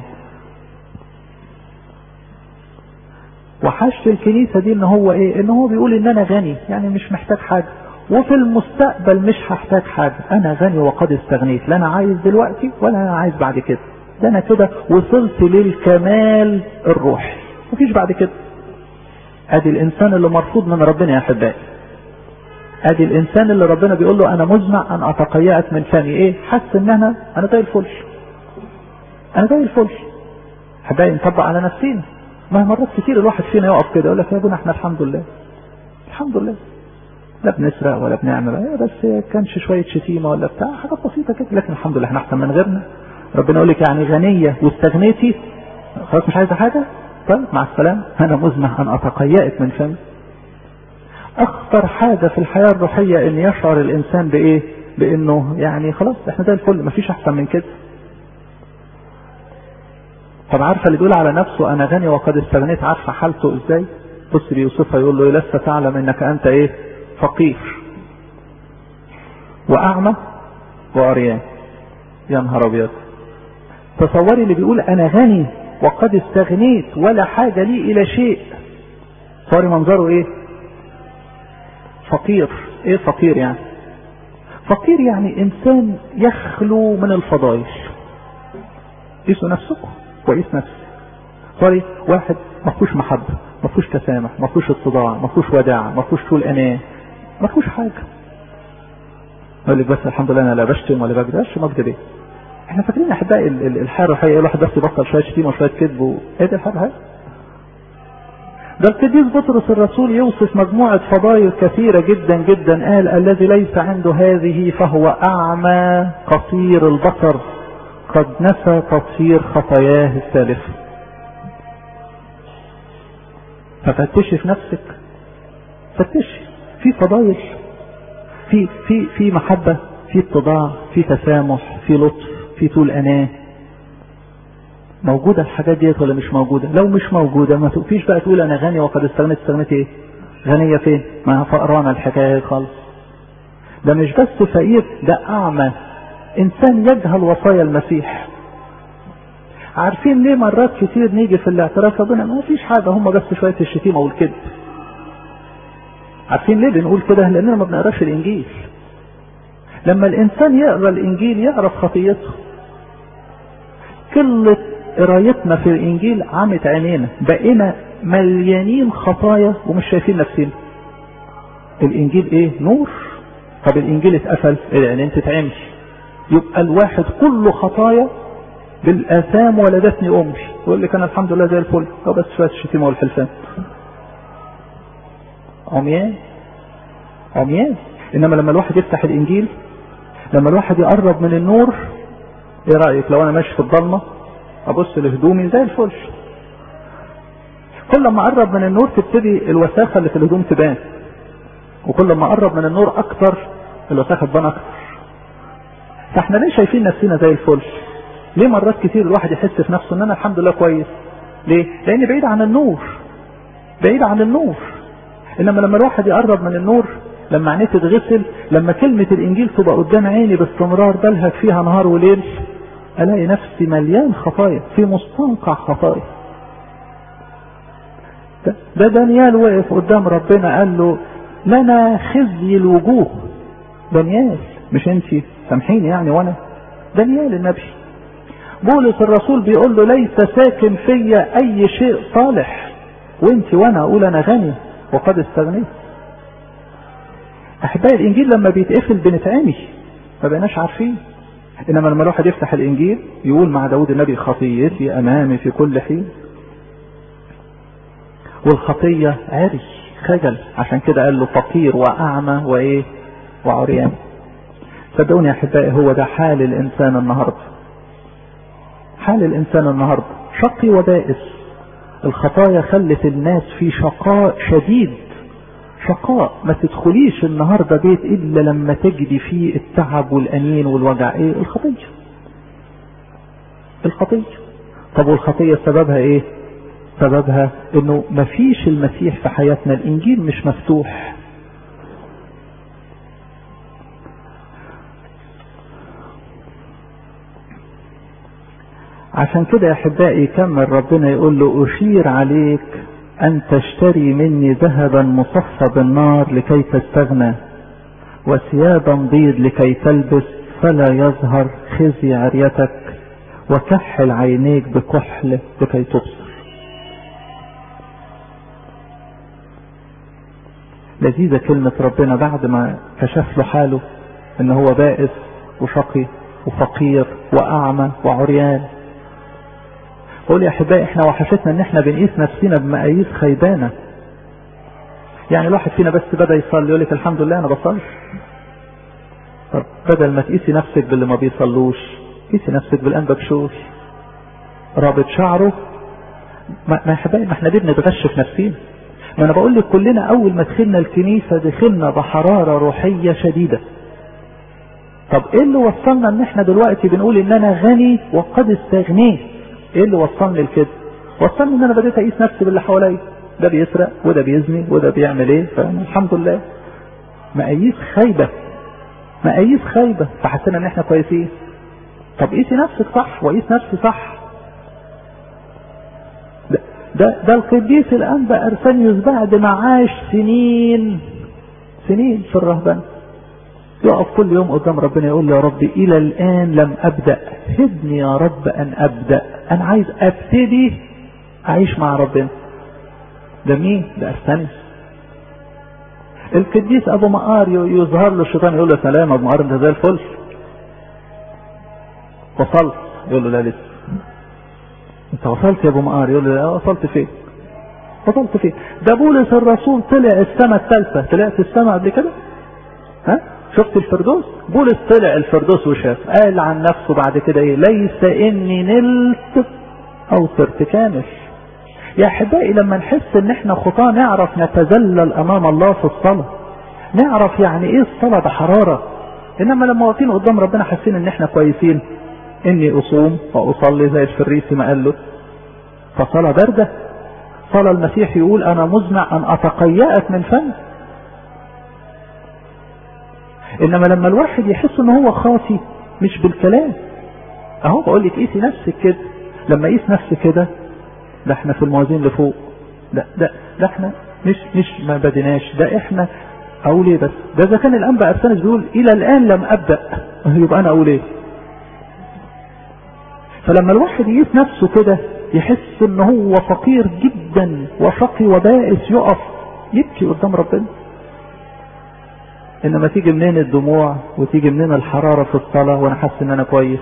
وحشت الكنيسة دي إن هو إيه إن هو بيقول إن أنا غني يعني مش محتاج حاجة وفي المستقبل مش هحتاج حاجة أنا غني وقد استغنيت لا أنا عايز دلوقتي ولا أنا عايز بعد كده ده أنا كده وصلت للكمال الروحي مفيش بعد كده ادي الانسان اللي مرفوض من ربنا يا احبائي ادي الانسان اللي ربنا بيقول له انا مزمع ان اتقيأت من فمي ايه حس ان انا انا زي الفل انا زي الفل احبائي نطبق على نفسينا ما مرات كتير الواحد فينا يقف كده يقول لك يا ابونا احنا الحمد لله الحمد لله لا بنسرق ولا بنعمل ايه بس كانش شويه شتيمه ولا بتاع حاجات بسيطه كده لكن الحمد لله احنا احسن من غيرنا ربنا يقول لك يعني غنيه واستغنيتي خلاص مش عايزه حاجه طيب مع السلامة أنا مزمع أن أتقيأت من فمي أخطر حاجة في الحياة الروحية أن يشعر الإنسان بإيه بأنه يعني خلاص إحنا زي الفل مفيش أحسن من كده طب عارفة اللي بيقول على نفسه أنا غني وقد استغنيت عارفة حالته إزاي بص بيوصفها يقول له لست تعلم إنك أنت إيه فقير وأعمى وعريان يا نهار أبيض تصوري اللي بيقول أنا غني وقد استغنيت ولا حاجة لي إلى شيء صار منظره إيه فقير إيه فقير يعني فقير يعني إنسان يخلو من الفضائل قيسوا نفسكم وقيس نفسي صار واحد ما فيهوش محبة ما فيهوش تسامح ما فيهوش اتضاع ما فيهوش وداع ما فيهوش طول أناه ما فيهوش حاجة يقول لك بس الحمد لله أنا لا بشتم ولا بكدش ما اكذب احنا فاكرين احبائي الحياه الروحيه الواحد بس يبطل شويه شتيمه وشويه كذب و... ايه ده الحياه الروحيه؟ ده القديس بطرس الرسول يوصف مجموعه فضائل كثيره جدا جدا قال الذي ليس عنده هذه فهو اعمى قصير البصر قد نسى تطهير خطاياه السالفه. ففتشي في نفسك فتشي في فضائل في في في محبه في اتضاع في تسامح في لطف في طول أناه موجودة الحاجات ديت ولا مش موجودة لو مش موجودة ما تقفيش بقى تقول أنا غني وقد استغنيت استغنيت إيه غنية فين ما فقرانة الحكاية خالص ده مش بس فقير ده أعمى إنسان يجهل وصايا المسيح عارفين ليه مرات كتير نيجي في الاعتراف ربنا ما فيش حاجة هم بس شوية الشتيمة والكذب عارفين ليه بنقول كده لأننا ما بنقراش الإنجيل لما الإنسان يقرأ الإنجيل يعرف خطيته قلة قرايتنا في الإنجيل عمت عينينا بقينا مليانين خطايا ومش شايفين نفسنا الإنجيل إيه نور طب الإنجيل اتقفل العينين تتعمي يبقى الواحد كله خطايا بالآثام ولدتني أمي يقول لك أنا الحمد لله زي الفل هو بس شوية الشتيمة والحلفان عميان عميان إنما لما الواحد يفتح الإنجيل لما الواحد يقرب من النور ايه رأيك لو انا ماشي في الضلمة ابص لهدومي زي الفل كل ما اقرب من النور تبتدي الوساخة اللي في الهدوم تبان وكل ما اقرب من النور اكتر الوساخة تبان اكتر فاحنا ليه شايفين نفسنا زي الفل ليه مرات كتير الواحد يحس في نفسه ان انا الحمد لله كويس ليه لان بعيد عن النور بعيد عن النور انما لما الواحد يقرب من النور لما عينيه تتغسل لما كلمة الإنجيل تبقى قدام عيني باستمرار بلهج فيها نهار وليل ألاقي نفسي مليان خطايا في مستنقع خطايا ده, ده دانيال وقف قدام ربنا قال له لنا خزي الوجوه دانيال مش انت سامحيني يعني وانا دانيال النبي بولس الرسول بيقول له ليس ساكن فيا اي شيء صالح وانت وانا اقول انا غني وقد استغنيت احبائي الانجيل لما بيتقفل بنتعمي ما بقناش عارفين انما لما الواحد يفتح الانجيل يقول مع داود النبي خطيتي امامي في كل حين والخطيه عري خجل عشان كده قال له فقير واعمى وايه وعريان صدقوني يا احبائي هو ده حال الانسان النهارده حال الانسان النهارده شقي وبائس الخطايا خلت الناس في شقاء شديد شقاء ما تدخليش النهارده بيت الا لما تجدي فيه التعب والانين والوجع ايه الخطيه الخطيه طب والخطيه سببها ايه سببها انه مفيش المسيح في حياتنا الانجيل مش مفتوح عشان كده يا احبائي يكمل ربنا يقول له اشير عليك ان تشتري مني ذهبا مصفى بالنار لكي تستغنى وثيابا بيض لكي تلبس فلا يظهر خزي عريتك وكحل عينيك بكحل لكي تبصر لذيذة كلمة ربنا بعد ما كشف له حاله ان هو بائس وشقي وفقير واعمى وعريان قول يا احبائي احنا وحشتنا ان احنا بنقيس نفسنا بمقاييس خيبانه يعني الواحد فينا بس بدا يصلي يقول لك الحمد لله انا بصلي طب بدل ما تقيسي نفسك باللي ما بيصلوش قيسي نفسك بالانبكشوش رابط شعره ما يا احبائي ما احنا ليه بنتغش في نفسينا ما انا بقول لك كلنا اول ما دخلنا الكنيسه دخلنا بحراره روحيه شديده طب ايه اللي وصلنا ان احنا دلوقتي بنقول ان انا غني وقد استغنيت ايه اللي وصلني لكده وصلني ان انا بديت اقيس نفسي باللي حواليا ده بيسرق وده بيزني وده بيعمل ايه فالحمد لله مقاييس خايبه مقاييس خايبه فحسينا ان احنا كويسين طب قيسي نفسك صح وقيس نفسي صح ده ده, ده القديس الانبا ارسانيوس بعد ما عاش سنين سنين في الرهبنه يقف كل يوم قدام ربنا يقول له يا رب الى الان لم ابدا هدني يا رب ان ابدا انا عايز ابتدي اعيش مع ربنا ده مين ده ارسانيوس القديس ابو مقار يظهر له الشيطان يقول له سلام يا ابو مقار انت زي الفل وصلت يقول له لا لسه انت وصلت يا ابو مقار يقول له لا وصلت فين وصلت فين ده بولس الرسول طلع السماء الثالثه طلعت السماء قبل كده ها شفت الفردوس بولس طلع الفردوس وشاف قال عن نفسه بعد كده ايه ليس اني نلت او صرت كامل يا احبائي لما نحس ان احنا خطاه نعرف نتذلل امام الله في الصلاه نعرف يعني ايه الصلاه بحراره انما لما واقفين قدام ربنا حاسين ان احنا كويسين اني اصوم واصلي زي الفريسي ما قال له فصلاه بارده صلاه المسيح يقول انا مزمع ان اتقيأك من فم انما لما الواحد يحس ان هو خاطي مش بالكلام اهو بقول لك قيسي نفسك كده لما قيس نفسي كده ده احنا في الموازين اللي فوق ده ده ده احنا مش مش ما بديناش ده احنا اقول ايه بس ده اذا كان الانبا ارسانس بيقول الى الان لم ابدا يبقى انا اقول ايه فلما الواحد يقيس نفسه كده يحس ان هو فقير جدا وشقي وبائس يقف يبكي قدام ربنا انما تيجي منين الدموع وتيجي منين الحرارة في الصلاة وانا حاسس ان انا كويس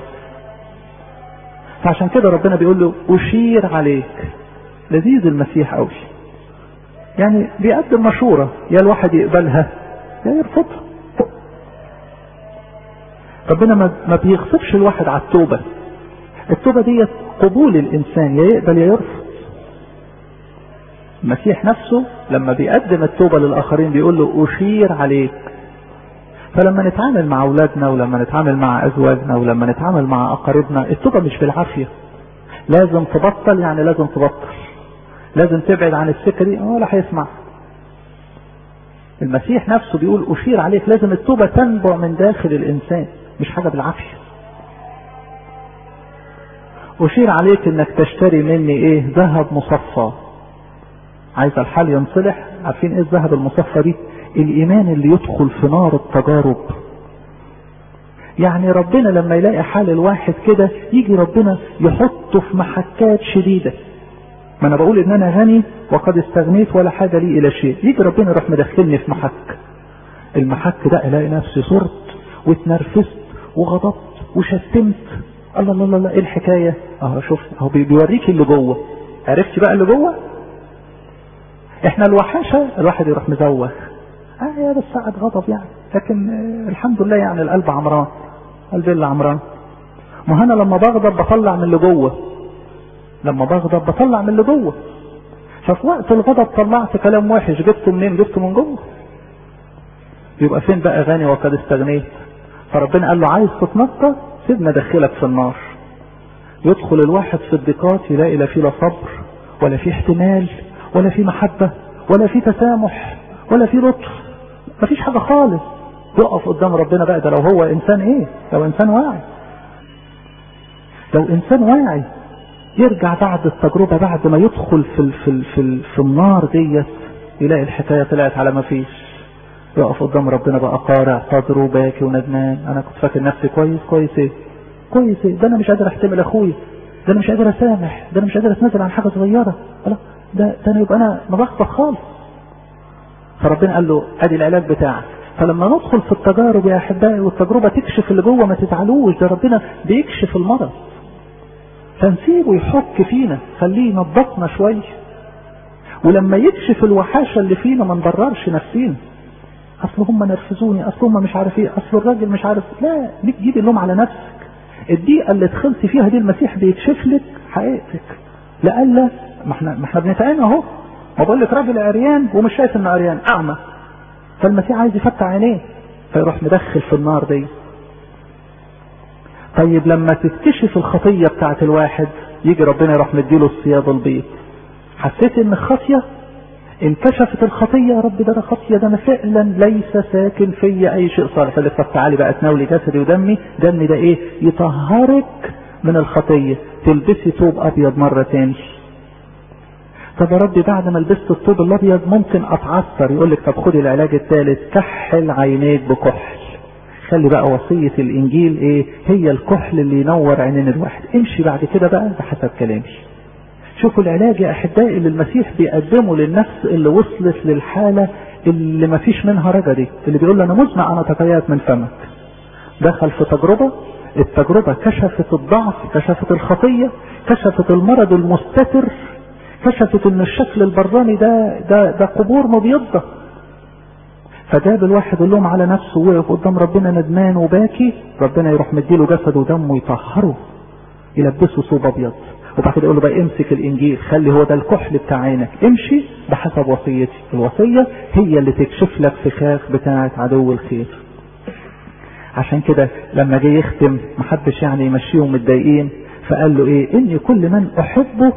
فعشان كده ربنا بيقول له اشير عليك لذيذ المسيح قوي يعني بيقدم مشورة يا الواحد يقبلها يا يرفضها ربنا ما بيغصبش الواحد على التوبة التوبة دي قبول الانسان يا يقبل يا يرفض المسيح نفسه لما بيقدم التوبة للآخرين بيقول له أشير عليك فلما نتعامل مع أولادنا ولما نتعامل مع أزواجنا ولما نتعامل مع أقاربنا التوبة مش بالعافية لازم تبطل يعني لازم تبطل لازم تبعد عن السكة دي ولا هيسمع المسيح نفسه بيقول أشير عليك لازم التوبة تنبع من داخل الإنسان مش حاجة بالعافية أشير عليك إنك تشتري مني إيه ذهب مصفى عايز الحال ينصلح عارفين إيه الذهب المصفى دي الإيمان اللي يدخل في نار التجارب يعني ربنا لما يلاقي حال الواحد كده يجي ربنا يحطه في محكات شديدة ما انا بقول ان انا غني وقد استغنيت ولا حاجة لي الى شيء يجي ربنا يروح مدخلني في محك المحك ده الاقي نفسي صرت واتنرفزت وغضبت وشتمت الله الله الله ايه الحكايه اهو شوف اهو بيوريك اللي جوه عرفت بقى اللي جوه احنا الوحشه الواحد يروح مزوخ اه يا بس ساعة غضب يعني لكن آه الحمد لله يعني القلب عمران قلب اللي عمران ما انا لما بغضب بطلع من اللي جوه لما بغضب بطلع من اللي جوه ففي وقت الغضب طلعت كلام وحش جبته منين جبته من جوه يبقى فين بقى غني وقد استغنيت فربنا قال له عايز تتنقى سيبنا دخلك في النار يدخل الواحد في الضيقات يلاقي لا فيه لا صبر ولا فيه احتمال ولا فيه محبة ولا فيه تسامح ولا فيه لطف مفيش حاجة خالص يقف قدام ربنا بقى ده لو هو انسان ايه لو انسان واعي لو انسان واعي يرجع بعد التجربة بعد ما يدخل في ال في ال في, ال في النار ديت يلاقي الحكاية طلعت على ما فيش يقف قدام ربنا بقى قارع صدره وباكي وندمان انا كنت فاكر نفسي كويس كويس ايه كويس ايه ده انا مش قادر احتمل اخويا ده انا مش قادر اسامح ده انا مش قادر اتنازل عن حاجه صغيره ده ده انا يبقى انا مبخبخ خالص فربنا قال له ادي العلاج بتاعك فلما ندخل في التجارب يا احبائي والتجربه تكشف اللي جوه ما تزعلوش ده ربنا بيكشف المرض فنسيبه يحك فينا خليه ينضفنا شويه ولما يكشف الوحاشه اللي فينا ما نبررش نفسينا اصل هم نرفزوني اصل هم مش عارف ايه اصل الراجل مش عارف لا ليك جيب اللوم على نفسك الدقيقه اللي دخلت فيها دي المسيح بيكشف لك حقيقتك لألا ما احنا ما احنا بنتعين اهو ما بقول لك راجل عريان ومش شايف انه عريان اعمى فالمسيح عايز يفتح عينيه فيروح مدخل في النار دي طيب لما تكتشف الخطيه بتاعت الواحد يجي ربنا يروح مديله الصياد البيض حسيت ان الخطيه انكشفت الخطيه يا رب ده انا خطيه ده انا فعلا ليس ساكن فيا اي شيء صالح فقال طب تعالي بقى تناولي جسدي ودمي دمي ده ايه يطهرك من الخطيه تلبسي ثوب ابيض مره تاني طب يا رب بعد ما لبست الثوب الابيض ممكن اتعثر يقول لك طب خدي العلاج الثالث كحل عينيك بكحل خلي بقى وصية الانجيل ايه هي الكحل اللي ينور عينين الواحد امشي بعد كده بقى بحسب كلامي شوفوا العلاج يا احبائي اللي المسيح بيقدمه للنفس اللي وصلت للحالة اللي ما فيش منها رجا دي اللي بيقول له انا مزمع انا تقيات من فمك دخل في تجربة التجربة كشفت الضعف كشفت الخطية كشفت المرض المستتر كشفت ان الشكل البراني ده ده ده قبور مبيضة فجاب الواحد يقول لهم على نفسه وقف قدام ربنا ندمان وباكي ربنا يروح مديله جسد ودم ويطهره يلبسه ثوب ابيض وبعد كده يقول له بقى امسك الانجيل خلي هو ده الكحل بتاع عينك امشي بحسب وصيتي الوصيه هي اللي تكشف لك فخاخ بتاعه عدو الخير عشان كده لما جه يختم محدش يعني يمشيهم متضايقين فقال له ايه اني كل من احبه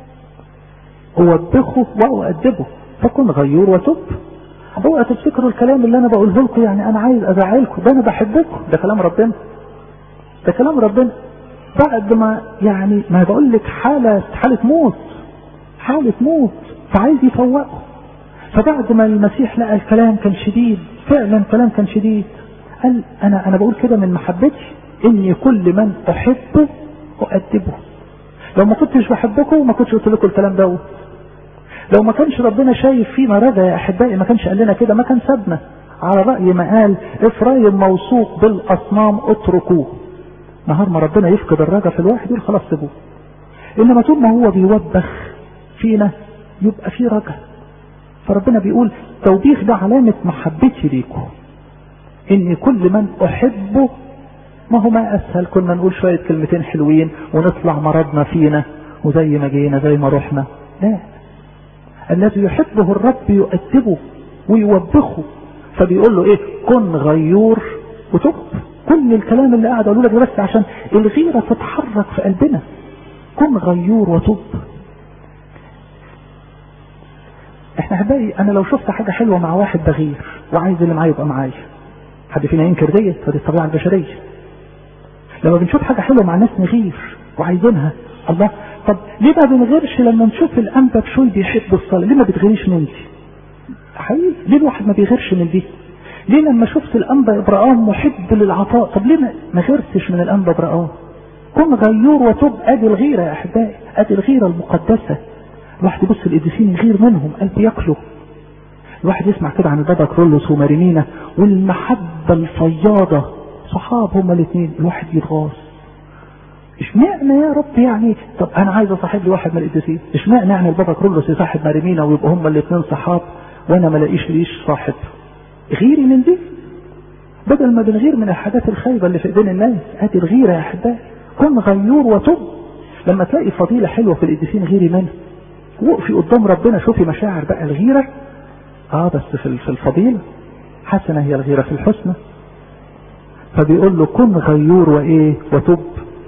اوبخه واؤدبه فكن غيور وتب اوعى تفتكروا الكلام اللي انا بقوله لكم يعني انا عايز ازعلكم ده انا بحبكم ده كلام ربنا ده كلام ربنا بعد ما يعني ما بقول لك حالة حالة موت حالة موت فعايز يفوقه فبعد ما المسيح لقى الكلام كان شديد فعلا كلام كان شديد قال انا انا بقول كده من محبتي اني كل من احبه اؤدبه لو ما كنتش بحبكم ما كنتش قلت لكم الكلام دوت لو ما كانش ربنا شايف فينا رجا يا احبائي ما كانش قال لنا كده ما كان سابنا على رأي ما قال افرايم موثوق بالاصنام اتركوه نهار ما ربنا يفقد الرجا في الواحد يقول خلاص سيبوه انما طول ما هو بيوبخ فينا يبقى في رجا فربنا بيقول توبيخ ده علامة محبتي ليكم اني كل من احبه ما هو ما اسهل كنا نقول شوية كلمتين حلوين ونطلع مرضنا فينا وزي ما جينا زي ما رحنا لا الذي يحبه الرب يؤدبه ويوبخه فبيقول له ايه كن غيور وتب كل الكلام اللي قاعد اقوله لك بس عشان الغيرة تتحرك في قلبنا كن غيور وتب احنا احبائي انا لو شفت حاجة حلوة مع واحد بغير وعايز اللي معايا يبقى معايا حد فينا ينكر ديت فدي الطبيعة البشرية لما بنشوف حاجة حلوة مع ناس نغير وعايزينها الله طب ليه ما بنغيرش لما نشوف الانبا بشوي بيحب الصلاة ليه ما بتغيريش من دي حقيقي ليه الواحد ما بيغيرش من دي ليه لما شفت الانبا ابراهام محب للعطاء طب ليه ما غيرتش من الانبا ابراهام كن غيور وتب ادي الغيرة يا احبائي ادي الغيرة المقدسة الواحد يبص القديسين يغير منهم قلب ياكله الواحد يسمع كده عن البابا كرولوس ومارينينا والمحبة الفياضة صحاب هما الاثنين الواحد يتغاص اشمعنى يا رب يعني طب انا عايز اصاحب لي واحد من القديسين اشمعنى يعني البابا كرولوس يصاحب مارينينا ويبقوا هما الاثنين صحاب وانا ما لاقيش ليش صاحب غيري من دي بدل ما بنغير من الحاجات الخايبه اللي في ايدين الناس ادي الغيره يا احبائي كن غيور وتب لما تلاقي فضيله حلوه في القديسين غيري منها وقفي قدام ربنا شوفي مشاعر بقى الغيره اه بس في في الفضيله حسنه هي الغيره في الحسنى فبيقول له كن غيور وايه وتب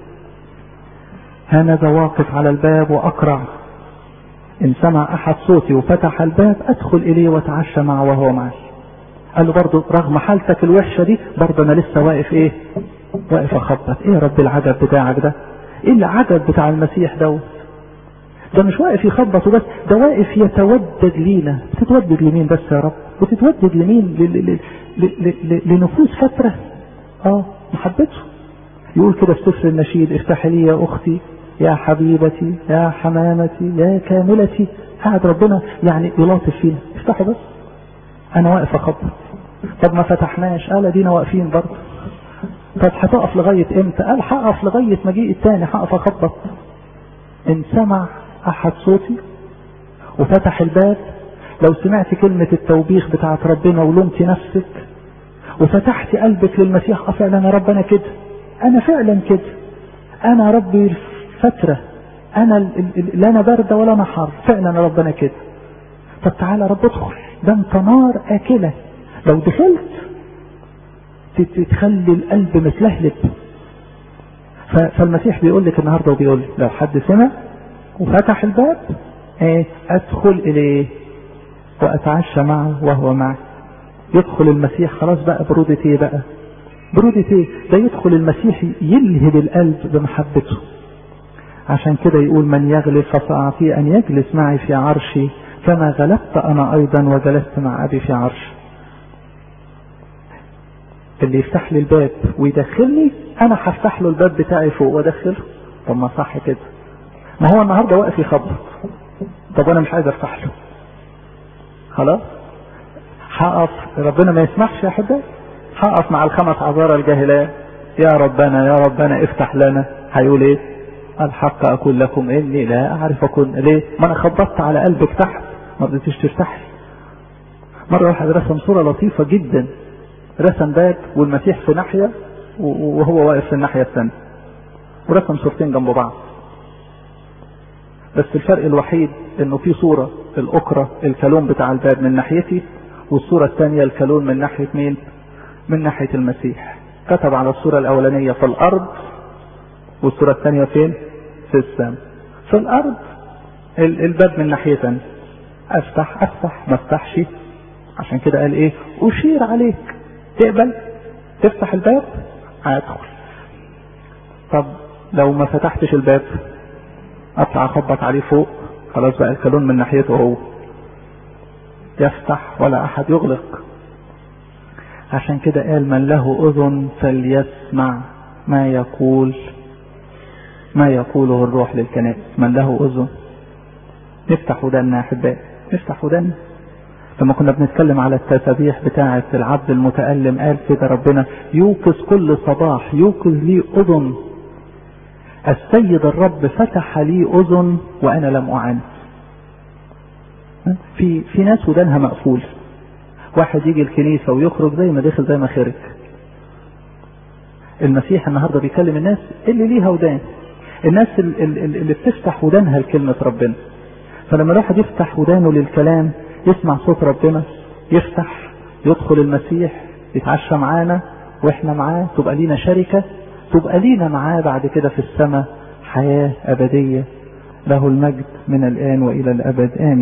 هانذا واقف على الباب واقرع ان سمع احد صوتي وفتح الباب ادخل اليه واتعشى معه وهو معي قال له برضه رغم حالتك الوحشة دي برضه انا لسه واقف ايه واقف اخبط ايه يا رب العجب بتاعك ده ايه العجب بتاع المسيح دوت ده مش واقف يخبط وبس ده واقف يتودد لينا بتتودد لمين بس يا رب بتتودد لمين ل- ل- ل- لنفوس فترة اه محبته يقول كده في سفر النشيد افتحي لي يا اختي يا حبيبتي يا حمامتي يا كاملتي قاعد ربنا يعني يلاطف فينا افتحوا بس انا واقف اخبط طب ما فتحناش قال ادينا واقفين برضه طب هتقف لغايه امتى قال هقف لغايه مجيء التاني هقف اخبط ان سمع احد صوتي وفتح الباب لو سمعت كلمة التوبيخ بتاعت ربنا ولومتي نفسك وفتحت قلبك للمسيح اه فعلا يا رب انا كده انا فعلا كده انا يا ربي فترة انا ال- ال- لا انا باردة ولا انا حر فعلا يا رب انا كده طب تعالى يا رب ادخل ده انت نار اكلة لو دخلت تت- تخلي القلب متلهلب ف- فالمسيح بيقول لك النهارده وبيقول لي لو حد سمع وفتح الباب ايه ادخل اليه واتعشى معه وهو معي يدخل المسيح خلاص بقى برودة ايه بقى برودة ايه ده يدخل المسيح يلهب القلب بمحبته عشان كده يقول من يغلب فسأعطيه أن يجلس معي في عرشي كما غلبت أنا أيضا وجلست مع أبي في عرشي اللي يفتح لي الباب ويدخلني أنا هفتح له الباب بتاعي فوق وأدخله طب ما صح كده ما هو النهارده واقف يخبط طب أنا مش عايز أفتح له خلاص هقف ربنا ما يسمحش يا حبايبي هقف مع الخمس عذارى الجاهلات يا ربنا يا ربنا افتح لنا هيقول ايه الحق اقول لكم اني لا اعرف اكون ليه ما انا خبطت على قلبك تحت ما رضيتيش تفتحي مره واحد رسم صوره لطيفه جدا رسم باب والمسيح في ناحيه وهو واقف في الناحيه الثانيه ورسم صورتين جنب بعض بس الفرق الوحيد انه في صوره الاكرة الكالون بتاع الباب من ناحيتي والصوره الثانيه الكالون من ناحيه مين من ناحيه المسيح كتب على الصوره الاولانيه في الارض والصورة الثانية فين؟ في السماء. في الأرض الباب من ناحية أفتح أفتح ما أفتحش عشان كده قال إيه؟ أشير عليك تقبل تفتح الباب هيدخل. طب لو ما فتحتش الباب أطلع أخبط عليه فوق خلاص بقى الكالون من ناحيته هو. يفتح ولا أحد يغلق. عشان كده قال من له أذن فليسمع ما يقول ما يقوله الروح للكنائس من له أذن نفتح ودنا يا أحبائي نفتح ودنا لما كنا بنتكلم على التسابيح بتاعة العبد المتألم قال كده ربنا يوقظ كل صباح يوقظ لي أذن السيد الرب فتح لي أذن وأنا لم أعاني في في ناس ودانها مقفول واحد يجي الكنيسة ويخرج زي ما دخل زي ما خرج المسيح النهارده بيكلم الناس اللي ليها ودان الناس اللي بتفتح ودانها لكلمة ربنا فلما الواحد يفتح ودانه للكلام يسمع صوت ربنا يفتح يدخل المسيح يتعشى معانا واحنا معاه تبقى لينا شركة تبقى لينا معاه بعد كده في السماء حياة أبدية له المجد من الآن وإلى الأبد آمين